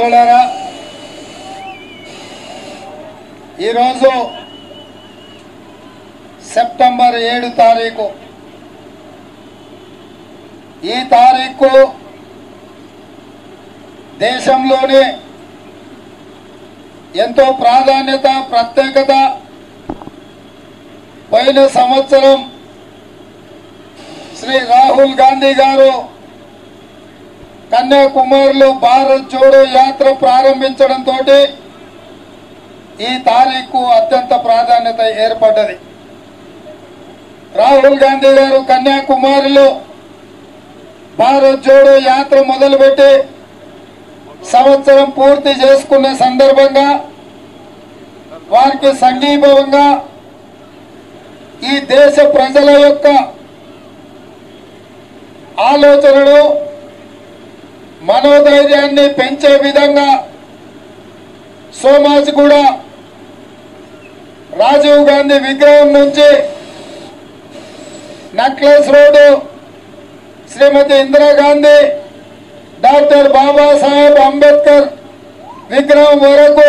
మిత్రులారా ఈరోజు సెప్టెంబర్ ఏడు తారీఖు ఈ తారీఖు దేశంలోనే ఎంతో ప్రాధాన్యత ప్రత్యేకత పోయిన సంవత్సరం శ్రీ రాహుల్ గాంధీ గారు కన్యాకుమారిలో భారత్ జోడో యాత్ర ప్రారంభించడంతో ఈ తారీఖు అత్యంత ప్రాధాన్యత ఏర్పడ్డది రాహుల్ గాంధీ గారు కన్యాకుమారిలో భారత్ జోడో యాత్ర మొదలుపెట్టి సంవత్సరం పూర్తి చేసుకున్న సందర్భంగా వారికి సంఘీభావంగా ఈ దేశ ప్రజల యొక్క ఆలోచనలు మనోధైర్యాన్ని పెంచే విధంగా సోమాజ్ కూడా రాజీవ్ గాంధీ విగ్రహం నుంచి necklace road Shrimati Indira Gandhi doctor Babasaheb Ambedkar విగ్రహం వరకు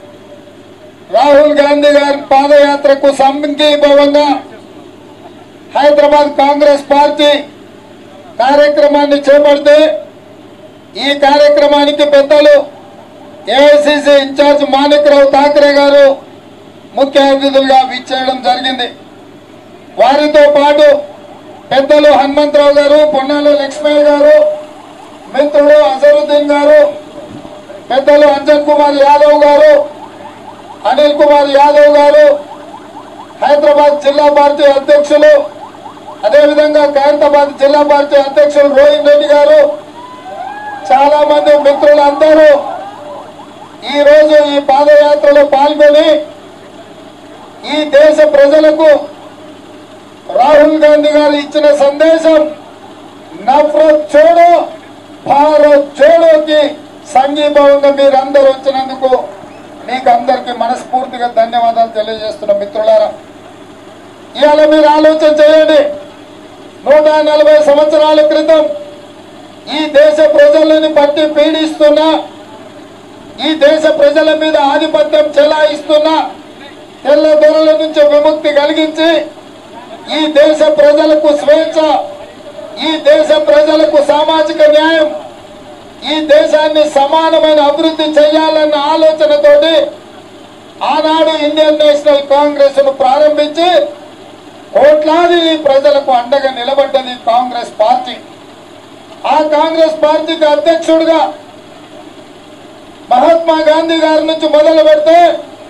రాహుల్ గాంధీ గారి పాదయాత్రకు సంఘీభావంగా హైదరాబాద్ కాంగ్రెస్ పార్టీ కార్యక్రమాన్ని చేపడితే ఈ కార్యక్రమానికి పెద్దలు ఏఐసిసి ఇన్ఛార్జ్ మాణిక్రావు ఠాకరే గారు ముఖ్య అతిథులుగా విచ్చేయడం జరిగింది వారితో పాటు పెద్దలు హనుమంతరావు గారు పొన్నాల లక్ష్మయ్య గారు మిత్రుడు అజరుద్దీన్ గారు పెద్దలు అంజన్ కుమార్ యాదవ్ గారు అనిల్ కుమార్ యాదవ్ గారు హైదరాబాద్ జిల్లా పార్టీ అధ్యక్షులు అదేవిధంగా ఖైరతాబాద్ జిల్లా పార్టీ అధ్యక్షులు రోహిన్ రెడ్డి గారు చాలా మంది మిత్రులందరూ ఈ రోజు ఈ పాదయాత్రలో పాల్గొని ఈ దేశ ప్రజలకు రాహుల్ గాంధీ గారు ఇచ్చిన సందేశం నఫరత్ చోడో భారత్ చోడోకి సంఘీభావంగా మీరందరూ వచ్చినందుకు మీకు అందరికీ మనస్ఫూర్తిగా ధన్యవాదాలు తెలియజేస్తున్న మిత్రులారా ఇవాళ మీరు ఆలోచన చేయండి నూట నలభై సంవత్సరాల క్రితం ఈ దేశ ప్రజలని పట్టి పీడిస్తున్న ఈ దేశ ప్రజల మీద ఆధిపత్యం చెలాయిస్తున్న తెల్ల దొరల నుంచి విముక్తి కలిగించి ఈ దేశ ప్రజలకు స్వేచ్ఛ ఈ దేశ ప్రజలకు సామాజిక న్యాయం ఈ దేశాన్ని సమానమైన అభివృద్ధి చేయాలన్న ఆలోచనతోటి ఆనాడు ఇండియన్ నేషనల్ కాంగ్రెస్ ను ప్రారంభించి కోట్లాది ప్రజలకు అండగా నిలబడ్డది కాంగ్రెస్ పార్టీ ఆ కాంగ్రెస్ పార్టీకి అధ్యక్షుడిగా మహాత్మా గాంధీ గారి నుంచి మొదలు పెడితే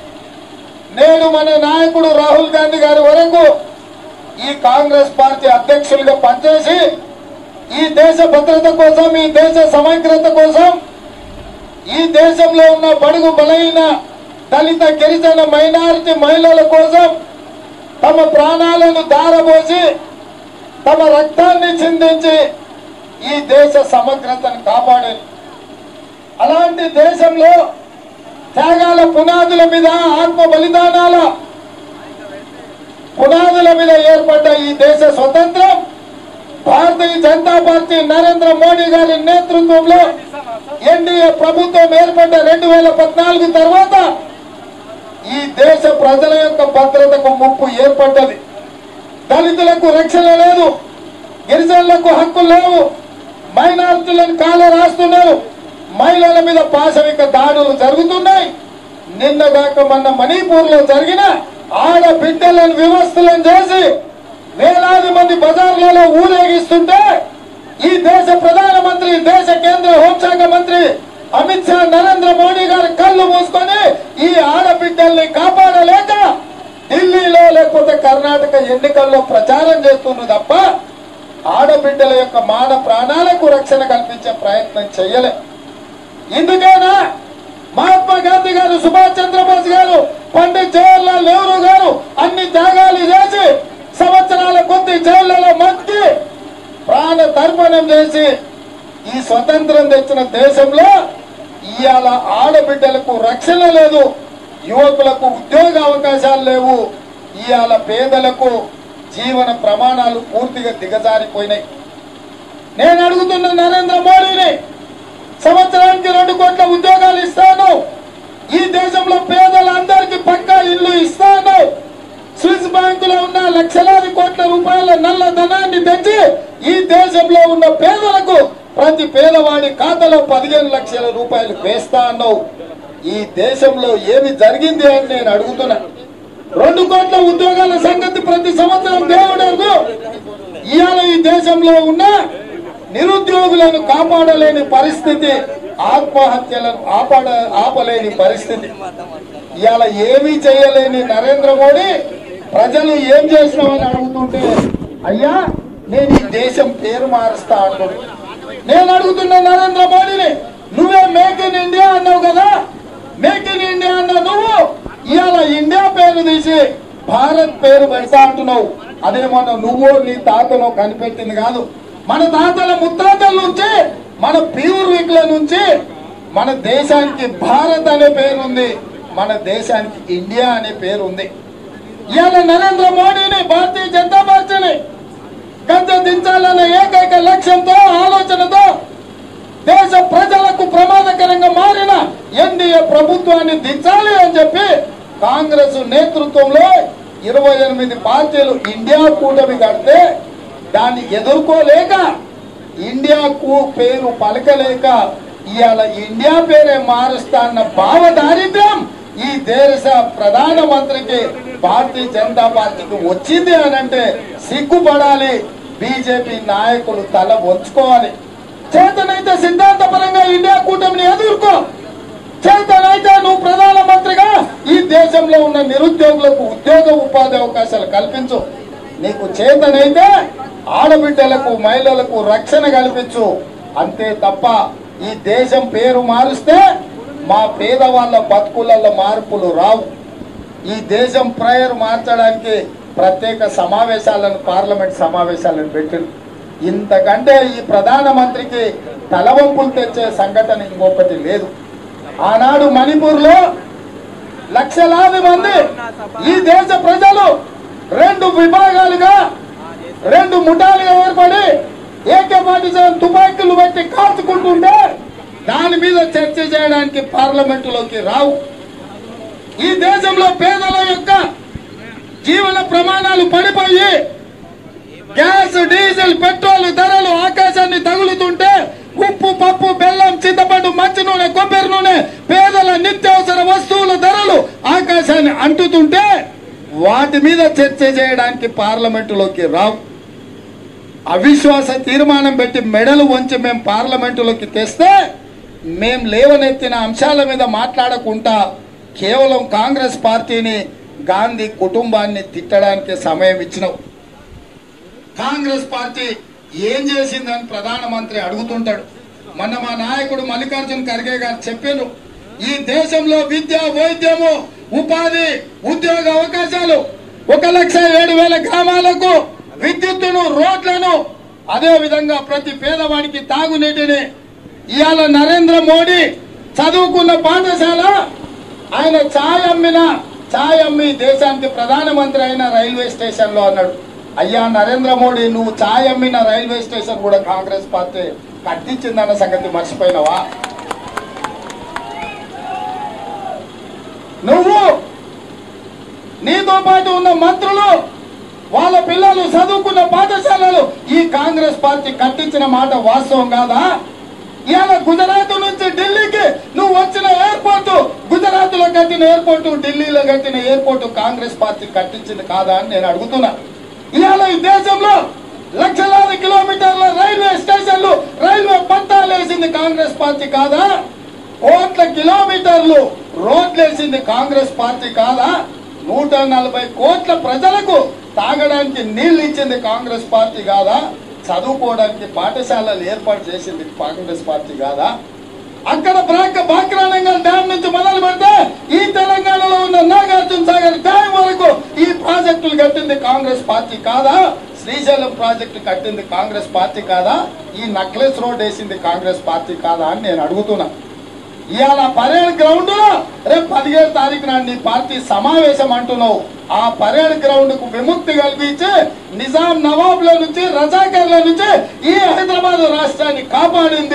నేడు మన నాయకుడు రాహుల్ గాంధీ గారి వరకు ఈ కాంగ్రెస్ పార్టీ అధ్యక్షులుగా పనిచేసి ఈ దేశ భద్రత కోసం ఈ దేశ సమగ్రత కోసం ఈ దేశంలో ఉన్న బడుగు బలైన దళిత గిరిజన మైనారిటీ మహిళల కోసం తమ ప్రాణాలను దారబోసి తమ రక్తాన్ని చిందించి ఈ దేశ సమగ్రతను కాపాడారు అలాంటి దేశంలో త్యాగాల పునాదుల మీద ఆత్మ బలిదానాల పునాదుల మీద ఏర్పడ్డ ఈ దేశ స్వతంత్రం భారతీయ జనతా పార్టీ నరేంద్ర మోడీ గారి నేతృత్వంలో ఎన్డీఏ ప్రభుత్వం ఏర్పడ్డ రెండు వేల పద్నాలుగు తర్వాత ఈ దేశ ప్రజల యొక్క భద్రతకు ముప్పు ఏర్పడ్డది దళితులకు రక్షణ లేదు గిరిజనులకు హక్కులు లేవు మైనార్టీలను కాల రాస్తున్నారు మహిళల మీద పాశవిక దాడులు జరుగుతున్నాయి నిన్నగాక మొన్న మణిపూర్ లో జరిగిన ఆడబిడ్డలను వివస్థలను చేసి వేలాది మంది బజార్లలో ఊరేగిస్తుంటే ఈ దేశ ప్రధానమంత్రి దేశ కేంద్ర హోంశాఖ మంత్రి అమిత్ షా నరేంద్ర మోడీ గారు కళ్ళు మూసుకొని ఈ ఆడబిడ్డల్ని కాపాడలేక ఢిల్లీలో లేకపోతే కర్ణాటక ఎన్నికల్లో ప్రచారం చేస్తున్నారు తప్ప ఆడబిడ్డల యొక్క మాన ప్రాణాలకు రక్షణ కల్పించే ప్రయత్నం చేయలే ఇందుకైనా మహాత్మా గాంధీ గారు సుభాష్ చంద్రబోస్ గారు పండిత్ జవహర్లాల్ నెహ్రూ గారు అన్ని త్యాగాలు చేసి సంవత్సరాల కొద్ది జైళ్లలో మక్కి ప్రాణ తర్పణం చేసి ఈ స్వతంత్రం తెచ్చిన దేశంలో ఇవాళ ఆడబిడ్డలకు రక్షణ లేదు యువకులకు ఉద్యోగ అవకాశాలు లేవు ఇవాళ పేదలకు జీవన ప్రమాణాలు పూర్తిగా దిగజారిపోయినాయి నేను అడుగుతున్న నరేంద్ర మోడీని సంవత్సరానికి రెండు కోట్ల ఉద్యోగాలు ఇస్తాను ఈ దేశంలో పేదలందరికీ పక్కా ఇల్లు ఇస్తాను స్విస్ బ్యాంకులో ఉన్న లక్షలాది కోట్ల రూపాయల నల్ల ధనాన్ని తెచ్చి ఈ దేశంలో ఉన్న పేదలకు ప్రతి పేదవాడి ఖాతాలో పదిహేను లక్షల రూపాయలు వేస్తా అన్నావు ఈ దేశంలో ఏమి జరిగింది అని నేను అడుగుతున్నా రెండు కోట్ల ఉద్యోగాల సంగతి ప్రతి సంవత్సరం దేవుడు ఇవాళ ఈ దేశంలో ఉన్న నిరుద్యోగులను కాపాడలేని పరిస్థితి ఆత్మహత్యలను ఆపడ ఆపలేని పరిస్థితి ఇవాళ ఏమీ చేయలేని నరేంద్ర మోడీ ప్రజలు ఏం చేసినామని అడుగుతుంటే అయ్యా నేను ఈ దేశం పేరు మారుస్తా అంటున్నాడు నేను అడుగుతున్నా నరేంద్ర మోడీని నువ్వే మేక్ ఇన్ ఇండియా అన్నావు కదా మేక్ ఇన్ ఇండియా అన్న నువ్వు ఇవాళ ఇండియా పేరు తీసి భారత్ పేరు పెడతా అంటున్నావు అదే మొన్న నువ్వు నీ తాతనో కనిపెట్టింది కాదు మన తాతల ముత్తాతల నుంచి మన పూర్వీకుల నుంచి మన దేశానికి భారత్ అనే పేరు ఉంది మన దేశానికి ఇండియా అనే పేరు ఉంది ఇవాళ నరేంద్ర మోడీని భారతీయ జనతా పార్టీని గద్దె దించాలనే ఏకైక లక్ష్యంతో ఆలోచనతో దేశ ప్రజలకు ప్రమాదకరంగా మారిన ఎన్డీఏ ప్రభుత్వాన్ని దించాలి అని చెప్పి కాంగ్రెస్ నేతృత్వంలో ఇరవై ఎనిమిది పార్టీలు ఇండియా కూటమి కడితే దాన్ని ఎదుర్కోలేక ఇండియాకు పేరు పలకలేక ఇవాళ ఇండియా పేరే మారుస్తా అన్న భావ దారిద్ర్యం ఈ దేశ ప్రధానమంత్రికి భారతీయ జనతా పార్టీకి వచ్చింది అని అంటే సిగ్గుపడాలి బీజేపీ నాయకులు తల వంచుకోవాలి చేతనైతే సిద్ధాంతపరంగా ఇండియా కూటమిని ఎదుర్కో చేతనైతే నువ్వు ప్రధానమంత్రిగా ఈ దేశంలో ఉన్న నిరుద్యోగులకు ఉద్యోగ ఉపాధి అవకాశాలు కల్పించు నీకు చేతనైతే ఆడబిడ్డలకు మహిళలకు రక్షణ కల్పించు అంతే తప్ప ఈ దేశం పేరు మారుస్తే మా పేదవాళ్ళ బతుకులలో మార్పులు రావు ఈ దేశం ప్రయర్ మార్చడానికి ప్రత్యేక సమావేశాలను పార్లమెంట్ సమావేశాలను పెట్టింది ఇంతకంటే ఈ ప్రధానమంత్రికి తలవంపులు తెచ్చే సంఘటన ఇంకొకటి లేదు ఆనాడు మణిపూర్లో లక్షలాది మంది ఈ దేశ ప్రజలు రెండు విభాగాలుగా రెండు ముఠాలుగా ఏర్పడి ఏకే పార్టీ తుపాకీలు పెట్టి కాల్చుకుంటుంటే దాని మీద చర్చ చేయడానికి పార్లమెంటులోకి రావు ఈ దేశంలో పేదల యొక్క జీవన ప్రమాణాలు పడిపోయి గ్యాస్ డీజిల్ పెట్రోల్ ధరలు ఆకాశాన్ని తగులుతుంటే ఉప్పు పప్పు బెల్లం చింతపండు మంచి నూనె కొబ్బరి నూనె పేదల నిత్యావసర వస్తువుల ధరలు ఆకాశాన్ని అంటుతుంటే వాటి మీద చర్చ చేయడానికి పార్లమెంటులోకి రావు అవిశ్వాస తీర్మానం పెట్టి మెడలు వంచి మేము పార్లమెంటులోకి తెస్తే మేం లేవనెత్తిన అంశాల మీద మాట్లాడకుండా కేవలం కాంగ్రెస్ పార్టీని గాంధీ కుటుంబాన్ని తిట్టడానికి సమయం ఇచ్చినావు కాంగ్రెస్ పార్టీ ఏం చేసిందని ప్రధానమంత్రి అడుగుతుంటాడు మొన్న మా నాయకుడు మల్లికార్జున్ ఖర్గే గారు చెప్పారు ఈ దేశంలో విద్య వైద్యము ఉపాధి ఉద్యోగ అవకాశాలు ఒక లక్ష ఏడు వేల గ్రామాలకు విద్యుత్తును రోడ్లను అదే విధంగా ప్రతి పేదవాడికి తాగునీటిని ఇవాళ నరేంద్ర మోడీ చదువుకున్న పాఠశాల ఆయన ఛాయ్ అమ్మిన ఛాయ్ అమ్మి దేశానికి ప్రధానమంత్రి అయిన రైల్వే స్టేషన్ లో అన్నాడు అయ్యా నరేంద్ర మోడీ నువ్వు ఛాయ్ అమ్మిన రైల్వే స్టేషన్ కూడా కాంగ్రెస్ పార్టీ కట్టించిందన్న సంగతి మర్చిపోయినావా నువ్వు నీతో పాటు ఉన్న మంత్రులు వాళ్ళ పిల్లలు చదువుకున్న పాఠశాలలు ఈ కాంగ్రెస్ పార్టీ కట్టించిన మాట వాస్తవం కాదా ఇవాళ గుజరాత్ నుంచి ఢిల్లీకి నువ్వు వచ్చిన ఎయిర్పోర్ట్ గుజరాత్ లో కట్టిన ఎయిర్పోర్ట్ ఢిల్లీలో కట్టిన ఎయిర్పోర్ట్ కాంగ్రెస్ పార్టీ కట్టించింది కాదా అని నేను అడుగుతున్నా ఇవాళ ఈ దేశంలో లక్షలాది కిలోమీటర్ల రైల్వే స్టేషన్లు రైల్వే పట్టాలు వేసింది కాంగ్రెస్ పార్టీ కాదా కోట్ల కిలోమీటర్లు రోడ్లు వేసింది కాంగ్రెస్ పార్టీ కాదా నూట నలభై కోట్ల ప్రజలకు తాగడానికి నీళ్లు ఇచ్చింది కాంగ్రెస్ పార్టీ కాదా చదువుకోవడానికి పాఠశాలలు ఏర్పాటు చేసింది కాంగ్రెస్ పార్టీ కాదా అక్కడ బ్రాక బాక్రానంగల్ డ్యామ్ నుంచి మొదలు పెడితే ఈ తెలంగాణలో ఉన్న నాగార్జున సాగర్ డ్యామ్ వరకు ఈ ప్రాజెక్టులు కట్టింది కాంగ్రెస్ పార్టీ కాదా శ్రీశైలం ప్రాజెక్టు కట్టింది కాంగ్రెస్ పార్టీ కాదా ఈ నక్లెస్ రోడ్ వేసింది కాంగ్రెస్ పార్టీ కాదా అని నేను అడుగుతున్నా ఇవాళ పరేడ్ గ్రౌండ్ లో రేపు పదిహేడు తారీఖు నాడు నీ పార్టీ సమావేశం అంటున్నావు ఆ పరేడ్ గ్రౌండ్ కు విముక్తి కల్పించి నిజాం నవాబుల నుంచి రజాకర్ల నుంచి ఈ హైదరాబాద్ రాష్ట్రాన్ని కాపాడింది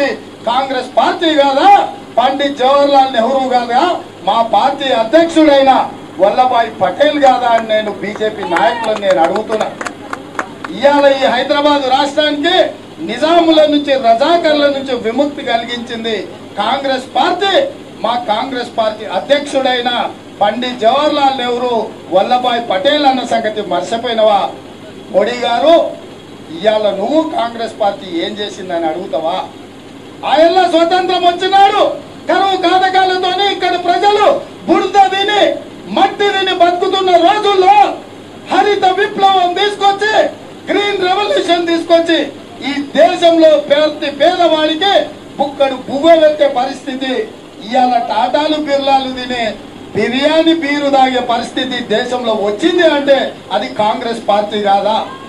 కాంగ్రెస్ పార్టీ కాదా పండిత్ జవహర్లాల్ నెహ్రూ కాదా మా పార్టీ అధ్యక్షుడైన వల్లభాయ్ పటేల్ కాదా అని నేను బీజేపీ నాయకులను నేను అడుగుతున్నా ఇవాళ ఈ హైదరాబాద్ రాష్ట్రానికి నిజాముల నుంచి రజాకర్ల నుంచి విముక్తి కలిగించింది కాంగ్రెస్ పార్టీ మా కాంగ్రెస్ పార్టీ అధ్యక్షుడైన పండిత్ జవహర్లాల్ నెహ్రూ వల్లభాయ్ పటేల్ అన్న సంగతి మర్చిపోయినవా మోడీ గారు ఇవాళ నువ్వు కాంగ్రెస్ పార్టీ ఏం చేసిందని అడుగుతావా ఆయన స్వతంత్రం వచ్చినాడు కరువు కాటకాలతోని ఇక్కడ ప్రజలు బురద తిని మట్టి తిని బతుకుతున్న రోజుల్లో హరిత విప్లవం తీసుకొచ్చి గ్రీన్ రెవల్యూషన్ తీసుకొచ్చి ఈ దేశంలో ప్రతి పేదవాడికి బుక్కడు బువ్వెత్తే పరిస్థితి ఇవాళ టాటాలు బిర్లాలు తినే బిర్యానీ బీరు తాగే పరిస్థితి దేశంలో వచ్చింది అంటే అది కాంగ్రెస్ పార్టీ కాదా